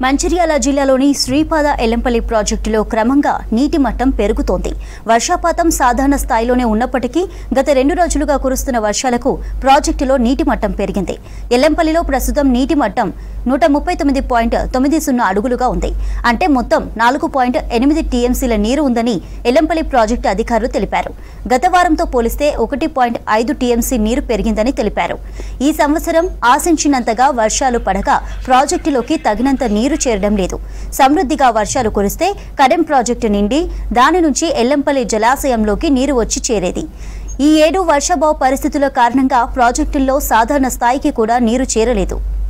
మంచిర్యాల జిల్లాలోని శ్రీపాద ఎల్లంపల్లి ప్రాజెక్టులో క్రమంగా నీటి మట్టం పెరుగుతోంది వర్షాపాతం సాధారణ స్థాయిలోనే ఉన్నప్పటికీ గత రెండు రోజులుగా కురుస్తున్న వర్షాలకు ప్రాజెక్టులో నీటి మట్టం పెరిగింది ఎల్లంపల్లిలో ప్రస్తుతం నీటి మట్టం నూట ముప్పై తొమ్మిది పాయింట్ తొమ్మిది సున్నా అడుగులుగా ఉంది అంటే మొత్తం నాలుగు పాయింట్ ఎనిమిది టీఎంసీల నీరు ఉందని ఎల్లంపల్లి ప్రాజెక్టు అధికారులు తెలిపారు గత వారంతో పోలిస్తే ఒకటి పాయింట్ ఐదు టీఎంసీ నీరు పెరిగిందని తెలిపారు ఈ సంవత్సరం ఆశించినంతగా వర్షాలు పడక ప్రాజెక్టులోకి తగినంత నీరు చేరడం లేదు సమృద్ధిగా వర్షాలు కురిస్తే కడెం ప్రాజెక్టు నిండి దాని నుంచి ఎల్లంపల్లి జలాశయంలోకి నీరు వచ్చి చేరేది ఈ ఏడు వర్షాభావ పరిస్థితుల కారణంగా ప్రాజెక్టుల్లో సాధారణ స్థాయికి కూడా నీరు చేరలేదు